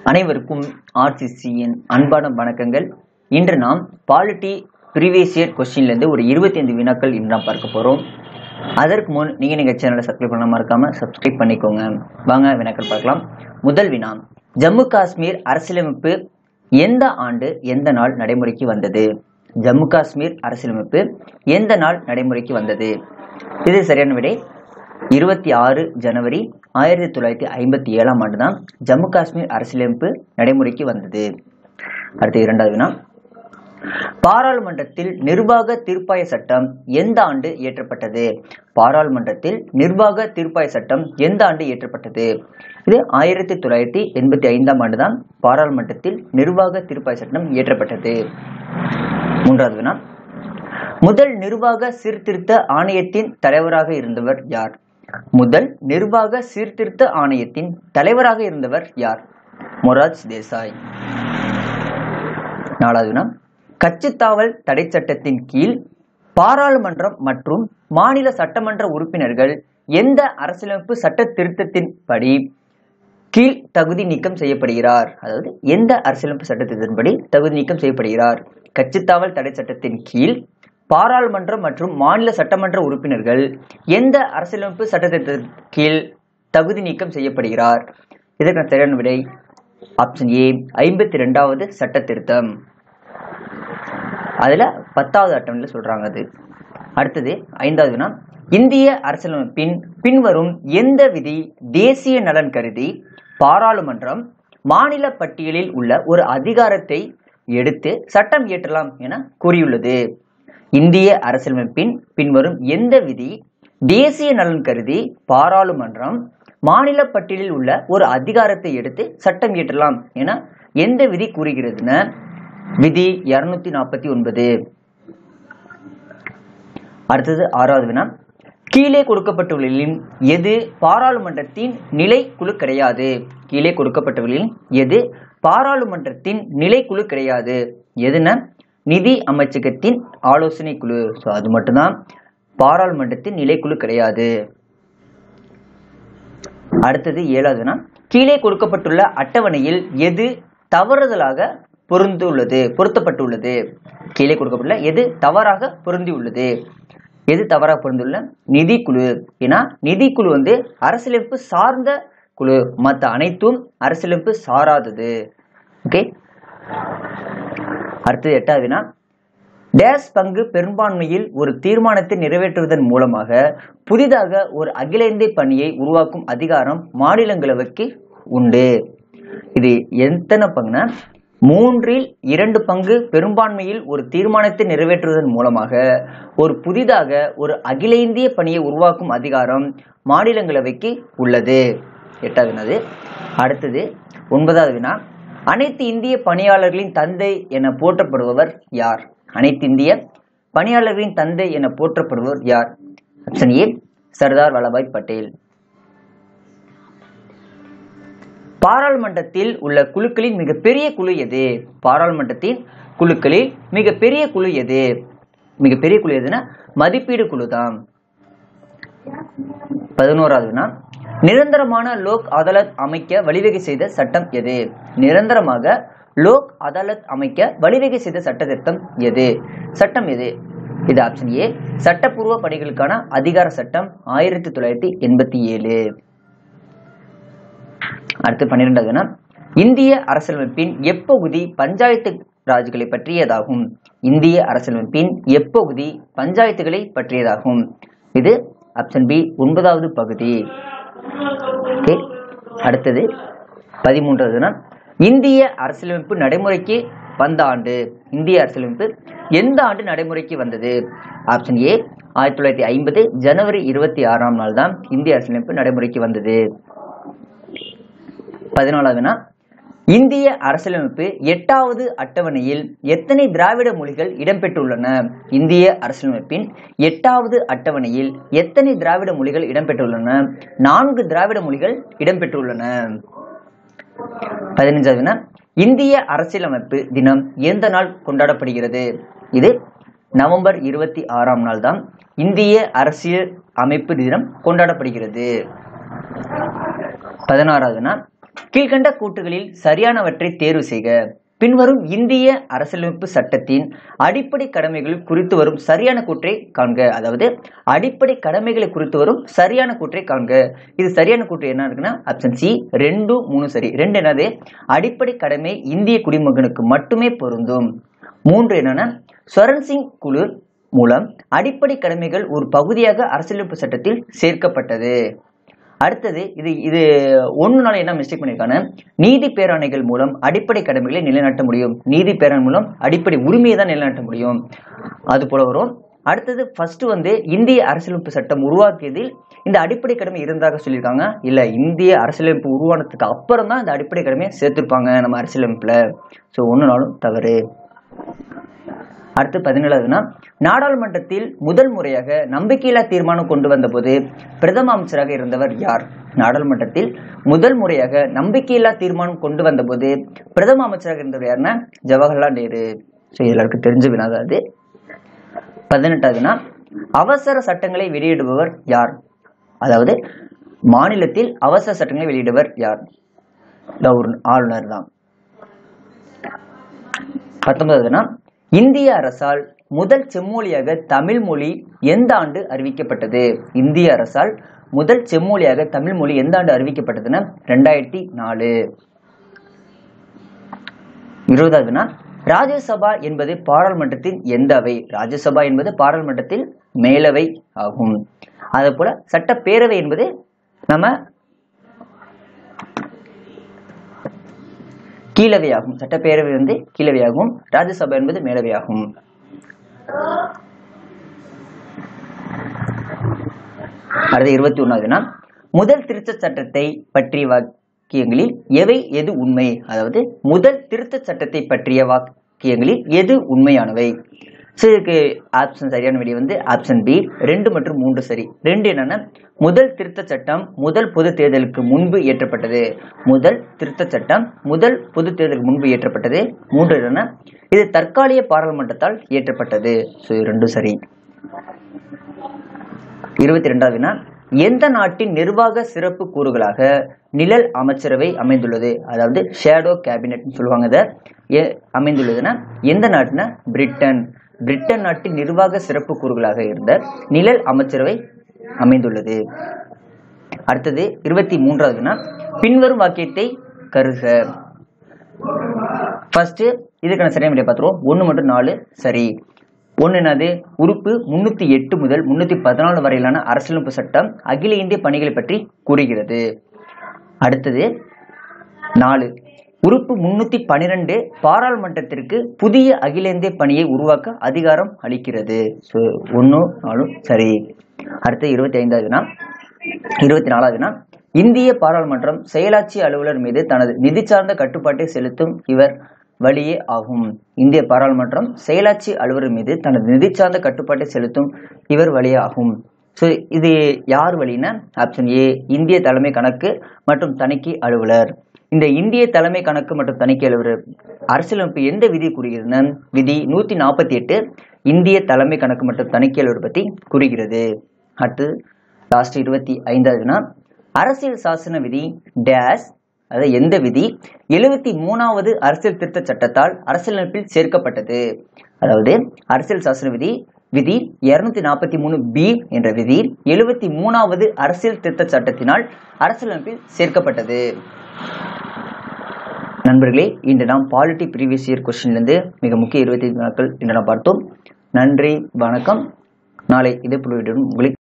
அனைவருக்கும் ஆர்சிசியின் அன்பான வணக்கங்கள் இன்று நாம் பாலிட்டி ப்ரீவியஸ் இயர் கொஸ்டின்லேருந்து ஒரு இருபத்தி ஐந்து வினாக்கள் இன்று நாம் பார்க்க போகிறோம் அதற்கு முன் நீங்கள் எங்கள் சேனலை சப்ஸ்கிரைப் பண்ண மறக்காம சப்ஸ்கிரைப் பண்ணிக்கோங்க வாங்க வினாக்கள் பார்க்கலாம் முதல் வினா ஜம்மு காஷ்மீர் அரசியலமைப்பு எந்த ஆண்டு எந்த நாள் நடைமுறைக்கு வந்தது ஜம்மு காஷ்மீர் அரசியலமைப்பு எந்த நாள் நடைமுறைக்கு வந்தது இது சரியான விடை இருபத்தி ஆறு ஜனவரி ஆயிரத்தி தொள்ளாயிரத்தி ஐம்பத்தி ஏழாம் ஆண்டு தான் ஜம்மு காஷ்மீர் அரசியலமைப்பு நடைமுறைக்கு வந்தது அடுத்து இரண்டாவது வினா பாராளுமன்றத்தில் நிர்வாக தீர்ப்பாய சட்டம் எந்த ஆண்டு இயற்றப்பட்டது பாராளுமன்றத்தில் நிர்வாக தீர்ப்பாய சட்டம் எந்த ஆண்டு இயற்றப்பட்டது இது ஆயிரத்தி தொள்ளாயிரத்தி எண்பத்தி ஐந்தாம் ஆண்டு தான் பாராளுமன்றத்தில் நிர்வாக தீர்ப்பாய சட்டம் இயற்றப்பட்டது மூன்றாவது வினா முதல் நிர்வாக சீர்திருத்த ஆணையத்தின் தலைவராக இருந்தவர் யார் முதல் நிர்வாக சீர்திருத்த ஆணையத்தின் தலைவராக இருந்தவர் யார் மொராஜ் தேசாய் நாலாவது வினா கட்சித்தாவல் தடை சட்டத்தின் கீழ் பாராளுமன்றம் மற்றும் மாநில சட்டமன்ற உறுப்பினர்கள் எந்த அரசியலமைப்பு சட்ட திருத்தத்தின் படி கீழ் தகுதி நீக்கம் செய்யப்படுகிறார் அதாவது எந்த அரசியலமைப்பு சட்டத்தின்படி தகுதி நீக்கம் செய்யப்படுகிறார் கட்சித்தாவல் தடை சட்டத்தின் கீழ் பாராளுமன்றம் மற்றும் மாநில சட்டமன்ற உறுப்பினர்கள் எந்த அரசியலமைப்பு சட்டத்தின் கீழ் தகுதி நீக்கம் செய்யப்படுகிறார் இதற்கான சரியான விடை ஆப்ஷன் ஏ ஐம்பத்தி ரெண்டாவது சட்ட திருத்தம் அதுல பத்தாவது அட்டவணையில் சொல்றாங்க அது அடுத்தது ஐந்தாவது வினா இந்திய அரசியலமைப்பின் பின்வரும் எந்த விதி தேசிய நலன் கருதி பாராளுமன்றம் மாநில பட்டியலில் உள்ள ஒரு அதிகாரத்தை எடுத்து சட்டம் இயற்றலாம் என கூறியுள்ளது இந்திய அரசியலமைப்பின் பின்வரும் எந்த விதி தேசிய நலன் கருதி பாராளுமன்றம் மாநில பட்டியலில் உள்ள ஒரு அதிகாரத்தை எடுத்து சட்டம் இயற்றலாம் என எந்த விதி கூறுகிறதுன்னு விதி இருநூத்தி நாற்பத்தி ஒன்பது அடுத்தது ஆறாவது வினா கீழே கொடுக்கப்பட்டுள்ளதில் எது பாராளுமன்றத்தின் நிலை குழு கிடையாது கீழே கொடுக்கப்பட்டுள்ளதில் எது பாராளுமன்றத்தின் நிலைக்குழு கிடையாது எதுனா நிதி அமைச்சகத்தின் ஆலோசனை குழு ஸோ அது மட்டும்தான் பாராளுமன்றத்தின் நிலைக்குழு கிடையாது அடுத்தது ஏழாவதுனா கீழே கொடுக்கப்பட்டுள்ள அட்டவணையில் எது தவறுதலாக பொருந்துள்ளது பொருத்தப்பட்டுள்ளது கீழே கொடுக்கப்பட்டுள்ள எது தவறாக பொருந்தியுள்ளது எது தவறாக பொருந்துள்ள நிதிக்குழு ஏன்னா நிதிக்குழு வந்து அரசியலமைப்பு சார்ந்த குழு மற்ற அனைத்தும் அரசியலமைப்பு சாராதது ஓகே அடுத்தது எட்டாவதுனா டேஸ் பங்கு பெரும்பான்மையில் ஒரு தீர்மானத்தை நிறைவேற்றுவதன் மூலமாக புதிதாக ஒரு அகில இந்திய பணியை உருவாக்கும் அதிகாரம் மாநிலங்களவைக்கு உண்டு இது எத்தனை பங்குனா மூன்றில் இரண்டு பங்கு பெரும்பான்மையில் ஒரு தீர்மானத்தை நிறைவேற்றுவதன் மூலமாக ஒரு புதிதாக ஒரு அகில இந்திய பணியை உருவாக்கும் அதிகாரம் மாநிலங்களவைக்கு உள்ளது எட்டாவது வினாது அடுத்தது ஒன்பதாவது வினா அனைத்து இந்திய பணியாளர்களின் தந்தை என போற்றப்படுபவர் யார் அனைத்து இந்திய பணியாளர்களின் தந்தை என போற்றப்படுபவர் யார் ஆப்ஷன் ஏ சர்தார் வல்லபாய் பட்டேல் பாராளுமன்றத்தில் உள்ள குழுக்களின் மிகப்பெரிய குழு எது பாராளுமன்றத்தின் குழுக்களில் மிகப்பெரிய குழு எது மிகப்பெரிய குழு எதுனா மதிப்பீடு குழு தான் பதினோராவதுனா நிரந்தரமான லோக் அதாலத் அமைக்க வழிவகை செய்த சட்டம் எது நிரந்தரமாக லோக் அதாலத் அமைக்க வழிவகை செய்த சட்ட திட்டம் எது சட்டம் எது இது ஆப்ஷன் ஏ சட்டப்பூர்வ பணிகளுக்கான அதிகார சட்டம் ஆயிரத்தி தொள்ளாயிரத்தி எண்பத்தி ஏழு அடுத்து பன்னிரெண்டாவதுனா இந்திய அரசியலமைப்பின் எப்பகுதி பஞ்சாயத்து ராஜ்களை பற்றியதாகும் இந்திய அரசியலமைப்பின் எப்பகுதி பஞ்சாயத்துகளை பற்றியதாகும் இது ஆப்ஷன் பி ஒன்பதாவது பகுதி ஓகே அடுத்தது பதிமூன்றாவதுனா இந்திய அரசியலமைப்பு நடைமுறைக்கு வந்த ஆண்டு இந்திய அரசியலமைப்பு எந்த ஆண்டு நடைமுறைக்கு வந்தது ஆப்ஷன் ஏ ஆயிரத்தி தொள்ளாயிரத்தி ஐம்பது ஜனவரி இருபத்தி ஆறாம் நாள் தான் இந்திய அரசியலமைப்பு நடைமுறைக்கு வந்தது பதினாலாவதுனா இந்திய அரசியலமைப்பு எட்டாவது அட்டவணையில் எத்தனை திராவிட மொழிகள் இடம்பெற்றுள்ளன இந்திய அரசியலமைப்பின் எட்டாவது அட்டவணையில் எத்தனை திராவிட மொழிகள் இடம்பெற்றுள்ளன நான்கு திராவிட மொழிகள் இடம்பெற்றுள்ளன பதினஞ்சாவதுனா இந்திய அரசியலமைப்பு தினம் எந்த நாள் கொண்டாடப்படுகிறது இது நவம்பர் இருபத்தி ஆறாம் நாள் தான் இந்திய அரசியல் அமைப்பு தினம் கொண்டாடப்படுகிறது பதினாறாவதுனா கீழ்கண்ட கூற்றுகளில் சரியானவற்றை தேர்வு செய்க பின்வரும் இந்திய அரசியலமைப்பு சட்டத்தின் அடிப்படை கடமைகள் குறித்து வரும் சரியான கூற்றை காண்க அதாவது அடிப்படை கடமைகளை குறித்து வரும் சரியான கூற்றை காண்க இது சரியான கூற்று என்ன இருக்குன்னா ஆப்ஷன் சி ரெண்டு மூணு சரி ரெண்டு என்னது அடிப்படை கடமை இந்திய குடிமகனுக்கு மட்டுமே பொருந்தும் மூன்று என்னன்னா ஸ்வரன் சிங் குழு மூலம் அடிப்படை கடமைகள் ஒரு பகுதியாக அரசியலமைப்பு சட்டத்தில் சேர்க்கப்பட்டது அடுத்தது இது இது ஒண்ணுனால என்ன மிஸ்டேக் பண்ணிருக்காங்க நீதி பேராணைகள் மூலம் அடிப்படை கடமைகளை நிலைநாட்ட முடியும் நீதி பேராணை மூலம் அடிப்படை உரிமையை தான் நிலைநாட்ட முடியும் அது போல வரும் அடுத்தது ஃபர்ஸ்ட் வந்து இந்திய அரசியலமைப்பு சட்டம் உருவாக்கியதில் இந்த அடிப்படை கடமை இருந்ததாக சொல்லியிருக்காங்க இல்ல இந்திய அரசியலமைப்பு உருவானதுக்கு அப்புறம் தான் இந்த அடிப்படை கடமையை சேர்த்திருப்பாங்க நம்ம அரசியலமைப்புல ஸோ ஒன்றுனாலும் தவறு அடுத்து பதினேழாவதுனா நாடாளுமன்றத்தில் முதல் முறையாக நம்பிக்கையில்லா தீர்மானம் கொண்டு வந்தபோது பிரதம அமைச்சராக இருந்தவர் யார் நாடாளுமன்றத்தில் முதல் முறையாக நம்பிக்கையில்லா தீர்மானம் கொண்டு வந்தபோது பிரதம அமைச்சராக இருந்தவர் யாருன்னா ஜவஹர்லால் நேரு ஸோ எல்லாருக்கும் தெரிஞ்ச வினாதான் அது பதினெட்டாவதுனா அவசர சட்டங்களை வெளியிடுபவர் யார் அதாவது மாநிலத்தில் அவசர சட்டங்களை வெளியிடுவர் யார் கவர்ன- ஆளுநர் தான் பத்தொன்பதுனா இந்திய அரசால் முதல் செம்மொழியாக தமிழ் மொழி எந்த ஆண்டு அறிவிக்கப்பட்டது இந்திய அரசால் முதல் செம்மொழியாக தமிழ் மொழி எந்த ஆண்டு அறிவிக்கப்பட்டதுன்னா ரெண்டாயிரத்தி நாலு இருபதாவதுனா ராஜ்யசபா என்பது பாராளுமன்றத்தின் எந்த அவை ராஜ்யசபா என்பது பாராளுமன்றத்தில் மேலவை ஆகும் அதே போல சட்டப்பேரவை என்பது நம்ம கீழவையாகும் சட்டப்பேரவை வந்து கீழவையாகும் ராஜ்யசபா என்பது மேலவையாகும் அடுத்து இருபத்தி ஒன்னாவதுனா முதல் திருத்தச் சட்டத்தை பற்றிய வாக்கியங்களில் எவை எது உண்மை அதாவது முதல் திருத்தச் சட்டத்தை பற்றிய வாக்கியங்களில் எது உண்மையானவை ஸோ இதுக்கு ஆப்ஷன் சரியான விடை வந்து ஆப்ஷன் பி ரெண்டு மற்றும் மூன்று சரி ரெண்டு என்னன்னா முதல் திருத்தச் சட்டம் முதல் பொது தேர்தலுக்கு முன்பு இயற்றப்பட்டது முதல் திருத்தச் சட்டம் முதல் பொது தேர்தலுக்கு முன்பு இயற்றப்பட்டது மூன்று என்னன்னா இது தற்காலிக பாராளுமன்றத்தால் இயற்றப்பட்டது ஸோ இது ரெண்டும் சரி இருபத்தி ரெண்டாவது வினா எந்த நாட்டின் நிர்வாக சிறப்பு கூறுகளாக நிழல் அமைச்சரவை அமைந்துள்ளது அதாவது ஷேடோ கேபினெட் சொல்லுவாங்க இதை எ- அமைந்துள்ளதுன்னா எந்த நாட்டுனா பிரிட்டன் பிரிட்டன் நாட்டின் நிர்வாக சிறப்பு கூறுகளாக இருந்த நிழல் அமைச்சரவை அமைந்துள்ளது அடுத்தது இருபத்தி மூன்றாவது வினா பின்வரும் வாக்கியத்தை கருக ஃபர்ஸ்ட் இதுக்கான சரியான விடையை பார்த்துருவோம் ஒன்று மற்றும் நாலு சரி ஒன்று என்னது உறுப்பு முன்னூத்தி எட்டு முதல் முன்னூத்தி பதினாலு வரையிலான அரசியலமைப்பு சட்டம் அகில இந்திய பணிகளை பற்றி கூறுகிறது அடுத்தது நாலு உறுப்பு முன்னூத்தி பனிரெண்டு பாராளுமன்றத்திற்கு புதிய அகில இந்திய பணியை உருவாக்க அதிகாரம் அளிக்கிறது ஸோ ஒன்று நாலும் சரி அடுத்து இருபத்தி ஐந்தாவதுனா இருபத்தி நாலாவதுனா இந்திய பாராளுமன்றம் செயலாட்சி அலுவலர் மீது தனது நிதி சார்ந்த கட்டுப்பாட்டை செலுத்தும் இவர் வழியே ஆகும் இந்திய பாராளுமன்றம் செயலாட்சி அலுவலர் மீது தனது நிதி சார்ந்த கட்டுப்பாட்டை செலுத்தும் இவர் வழியே ஆகும் ஸோ இது யார் வழின்னா ஆப்ஷன் ஏ இந்திய தலைமை கணக்கு மற்றும் தணிக்கை அலுவலர் இந்த இந்திய தலைமை கணக்கு மற்றும் தணிக்கை அலுவலர் அரசியலமைப்பு எந்த விதி கூறுகிறதுன்னா விதி நூத்தி நாற்பத்தி எட்டு இந்திய தலைமை கணக்கு மற்றும் தணிக்கை அலுவலர் பற்றி கூறுகிறது அடுத்து லாஸ்ட் இருபத்தி ஐந்தாவதுனா அரசியல் சாசன விதி டேஸ் அதாவது எந்த விதி எழுபத்தி மூணாவது அரசியல் திருத்த சட்டத்தால் அரசியலமைப்பில் சேர்க்கப்பட்டது அதாவது அரசியல் சாசன விதி விதி இருநூத்தி நாற்பத்தி மூணு பி என்ற விதி எழுபத்தி மூணாவது அரசியல் திருத்த சட்டத்தினால் அரசியலமைப்பில் சேர்க்கப்பட்டது நண்பர்களே இன்று நாம் பாலிட்டி ப்ரீவியஸ் இயர் கொஸ்டின்லேருந்து மிக முக்கிய இருபத்தி நாட்கள் இன்று நாம் பார்த்தோம் நன்றி வணக்கம் நாளை இதே புள்ளியுடன் உங்களை